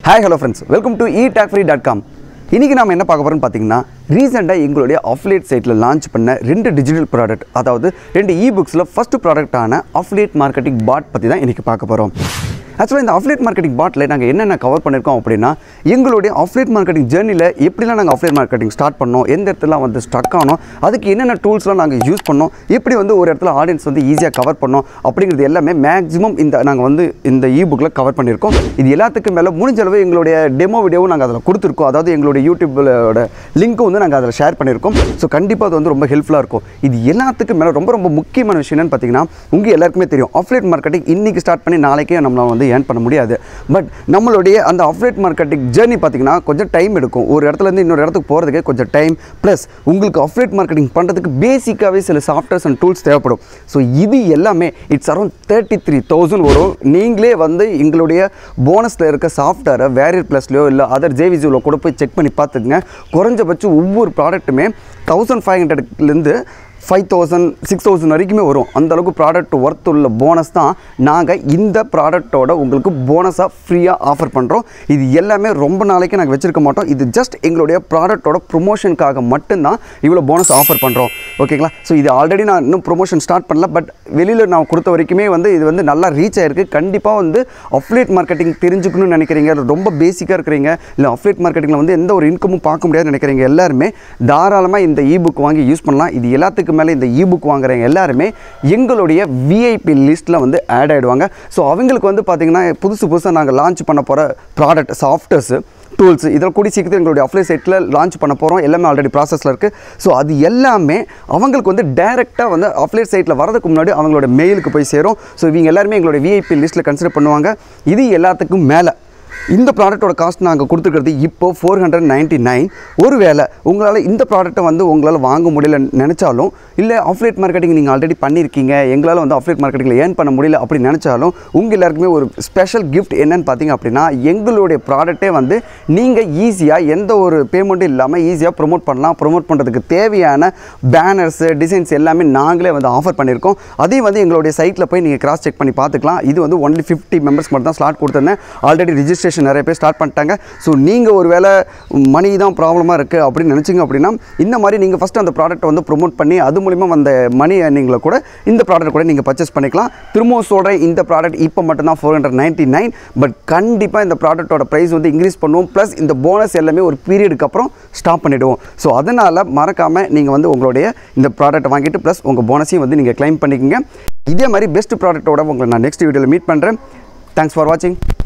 hi hello friends welcome to E talk free dot com இன்றைக்கி நம்ம என்ன பார்க்க போகிறோம்னு பார்த்தீங்கன்னா ரீசெண்டாக எங்களுடைய அஃப்லேட் சைட்டில் லான்ச் பண்ண ரெண்டு டிஜிட்டல் ப்ராடக்ட் அதாவது ரெண்டு இ புக்ஸில் ஃபஸ்ட்டு ப்ராடக்டான அஃப்லேட் மார்க்கெட்டிங் பாட் பற்றி தான் இன்றைக்கி பார்க்க போகிறோம் ஆக்சுவலாக இந்த அஃப்லேட் மார்க்கெட்டிங் பாட்டில் நாங்கள் என்னென்ன கவர் பண்ணியிருக்கோம் அப்படின்னா எங்களுடைய அஃப்லேட் மார்க்கெட்டிங் ஜேர்னியில் எப்படிலாம் நாங்கள் அஃப்லேட் மார்க்கெட்டிங் ஸ்டார்ட் பண்ணோம் எந்த இடத்துல வந்து ஸ்டக் ஆனோம் அதுக்கு என்னென்ன டூல்ஸ்லாம் நாங்கள் யூஸ் பண்ணோம் எப்படி வந்து ஒரு இடத்துல ஆடியன்ஸ் வந்து ஈஸியாக கவர் பண்ணோம் அப்படிங்கிறது எல்லாமே மேக்ஸிமம் இந்த நாங்கள் வந்து இந்த இ புக்கில் கவர் பண்ணியிருக்கோம் இது எல்லாத்துக்கும் மேலே முடிஞ்ச அளவு எங்களுடைய டெமோ வீடியோவும் நாங்கள் அதில் கொடுத்துருக்கோம் அதாவது எங்களுடைய யூடியூபோட லிங்க்கும் வந்து நாங்கள் அதில் ஷேர் பண்ணியிருக்கோம் ஸோ கண்டிப்பாக அது வந்து ரொம்ப ஹெல்ப்ஃபுல்லாக இருக்கும் இது எல்லாத்துக்கும் மேலே ரொம்ப ரொம்ப முக்கியமான விஷயம் என்னன்னு பார்த்தீங்கன்னா உங்கள் எல்லாருக்குமே தெரியும் அஃப்லேட் மார்க்கெட்டிங் இன்றைக்கி ஸ்டார்ட் பண்ணி நாளைக்கே நம்மளை வந்து ஏர்ன் பண்ண முடியாது பட் நம்மளுடைய அந்த அஃப்லேட் மார்க்கெட்டிங் ஜேர்னி பார்த்தீங்கன்னா கொஞ்சம் டைம் எடுக்கும் ஒரு இடத்துலேருந்து இன்னொரு இடத்துக்கு போகிறதுக்கு கொஞ்சம் டைம் ப்ளஸ் உங்களுக்கு அஃப்லேட் மார்க்கெட்டிங் பண்ணுறதுக்கு பேசிக்காகவே சில சாஃப்ட்வேர்ஸ் அண்ட் டூல்ஸ் தேவைப்படும் ஸோ இது எல்லாமே it's around thirty three thousand வரும் நீங்களே வந்து எங்களுடைய போனஸில் இருக்க சாஃப்ட்வேரை வேரியர் ப்ளஸ்லையோ இல்லை அதர் ஜேவிசியில் கூட போய் செக் பண்ணி பார்த்துக்குங்க குறைஞ்சபட்சம் ஒவ்வொரு ப்ராடக்ட்டுமே தௌசண்ட் ஃபைவ் ஹண்ட்ரட்லேருந்து ஃபைவ் தௌசண்ட் சிக்ஸ் தௌசண்ட் வரைக்குமே வரும் அந்த அளவுக்கு ப்ராடக்ட் ஒர்த் உள்ள போனஸ் தான் நாங்கள் இந்த ப்ராடக்ட்டோட உங்களுக்கு போனஸாக ஃப்ரீயாக ஆஃபர் பண்ணுறோம் இது எல்லாமே ரொம்ப நாளைக்கு நாங்கள் வச்சுருக்க மாட்டோம் இது ஜஸ்ட் எங்களுடைய ப்ராடக்ட்டோட ப்ரொமோஷனுக்காக மட்டும்தான் இவ்வளோ போனஸ் ஆஃபர் பண்ணுறோம் ஓகேங்களா ஸோ இது ஆல்ரெடி நான் இன்னும் ப்ரொமோஷன் ஸ்டார்ட் பண்ணல பட் வெளியில் நான் கொடுத்த வரைக்குமே வந்து இது வந்து நல்லா ரீச் ஆயிருக்கு கண்டிப்பாக வந்து அஃப்லேட் மார்க்கெட்டிங் தெரிஞ்சுக்கணும்னு நினைக்கிறீங்க ரொம்ப பேசிக்காக இருக்கிறீங்க இல்லை அஃப்லேட் மார்க்கெட்டிங்கில் வந்து எந்த ஒரு இன்கமும் பார்க்க முடியாதுன்னு நினைக்கிறீங்க எல்லாருமே தாராளமாக இந்த இ புக் வாங்கி யூஸ் பண்ணலாம் இது எல்லாத்துக்கும் மேலே இந்த இ புக் வாங்குறவங்க எல்லாருமே எங்களுடைய விஐபி லிஸ்ட்டில் வந்து ஆட் ஆகிடுவாங்க ஸோ அவங்களுக்கு வந்து பார்த்திங்கன்னா புதுசு புதுசாக நாங்கள் லான்ச் பண்ண போகிற ப்ராடக்ட் சாஃப்ட்வேர்ஸு டூல்ஸ் இதில் கூடி சீக்கிரத்தில் எங்களுடைய அப்ளை சைட்டில் லான்ச் பண்ண போகிறோம் எல்லாமே ஆல்ரெடி ப்ராசஸில் இருக்குது ஸோ அது எல்லாமே அவங்களுக்கு வந்து டைரெக்டாக வந்து அப்ளை சைட்டில் வரதுக்கு முன்னாடி அவங்களோட மெயிலுக்கு போய் சேரும் ஸோ இவங்க எல்லாருமே எங்களுடைய விஐபி லிஸ்ட்டில் கன்சிடர் பண்ணுவாங்க இது எல்லாத்துக்கும் மேலே இந்த ப்ராடக்ட்டோட காஸ்ட் நாங்கள் கொடுத்துருக்கிறது இப்போ ஃபோர் ஹண்ட்ரட் நைன்ட்டி நைன் ஒருவேளை உங்களால் இந்த ப்ராடக்ட்டை வந்து உங்களால் வாங்க முடியல நினச்சாலும் இல்லை அஃப்லேட் மார்க்கெட்டிங் நீங்கள் ஆல்ரெடி பண்ணியிருக்கீங்க எங்களால் வந்து அஃப்லேட் மார்க்கெட்டிங்கில் ஏர்ன் பண்ண முடியல அப்படி நினச்சாலும் உங்கள் எல்லாருக்குமே ஒரு ஸ்பெஷல் கிஃப்ட் என்னன்னு பார்த்தீங்க அப்படின்னா எங்களுடைய ப்ராடக்ட்டே வந்து நீங்கள் ஈஸியாக எந்த ஒரு பேமெண்ட்டும் இல்லாமல் ஈஸியாக ப்ரொமோட் பண்ணலாம் ப்ரொமோட் பண்ணுறதுக்கு தேவையான பேனர்ஸு டிசைன்ஸ் எல்லாமே நாங்களே வந்து ஆஃபர் பண்ணியிருக்கோம் அதையும் வந்து எங்களுடைய சைட்டில் போய் நீங்கள் கிராஸ் செக் பண்ணி பார்த்துக்கலாம் இது வந்து ஒன்லி ஃபிஃப்டி மெம்பர்ஸ் மட்டும் தான் ஸ்லாட் கொடுத்துருந்தேன் ஆல்ரெடி ரிஜிஸ்ட்ரேஷன் நிறைய பேர் ஸ்டார்ட் பண்ணிட்டாங்க ஸோ நீங்கள் ஒரு வேளை மணி தான் ப்ராப்ளமாக இருக்குது அப்படின்னு நினச்சிங்க அப்படின்னா இந்த மாதிரி நீங்கள் ஃபஸ்ட்டு அந்த ப்ராடக்ட்டை வந்து ப்ரொமோட் பண்ணி அது மூலிமா அந்த மணி ஏர்னிங்கில் கூட இந்த ப்ராடக்ட் கூட நீங்கள் பர்ச்சேஸ் பண்ணிக்கலாம் திரும்பவும் சொல்கிறேன் இந்த ப்ராடக்ட் இப்போ மட்டும்தான் four hundred ninety nine but கண்டிப்பாக இந்த ப்ராடக்ட்டோட ப்ரைஸ் வந்து இன்க்ரீஸ் பண்ணுவோம் ப்ளஸ் இந்த போனஸ் எல்லாமே ஒரு பீரியடுக்கு அப்புறம் ஸ்டாப் பண்ணிவிடுவோம் ஸோ அதனால் மறக்காமல் நீங்கள் வந்து உங்களுடைய இந்த ப்ராடக்ட் வாங்கிட்டு ப்ளஸ் உங்கள் போனஸையும் வந்து நீங்கள் க்ளைம் பண்ணிக்கோங்க இதே மாதிரி பெஸ்ட் ப்ராடக்ட்டோட உங்களை நான் நெக்ஸ்ட் வீடியோவில் மீட் பண்ணுறேன் தேங்க்ஸ் ஃபார் வாட்சிங்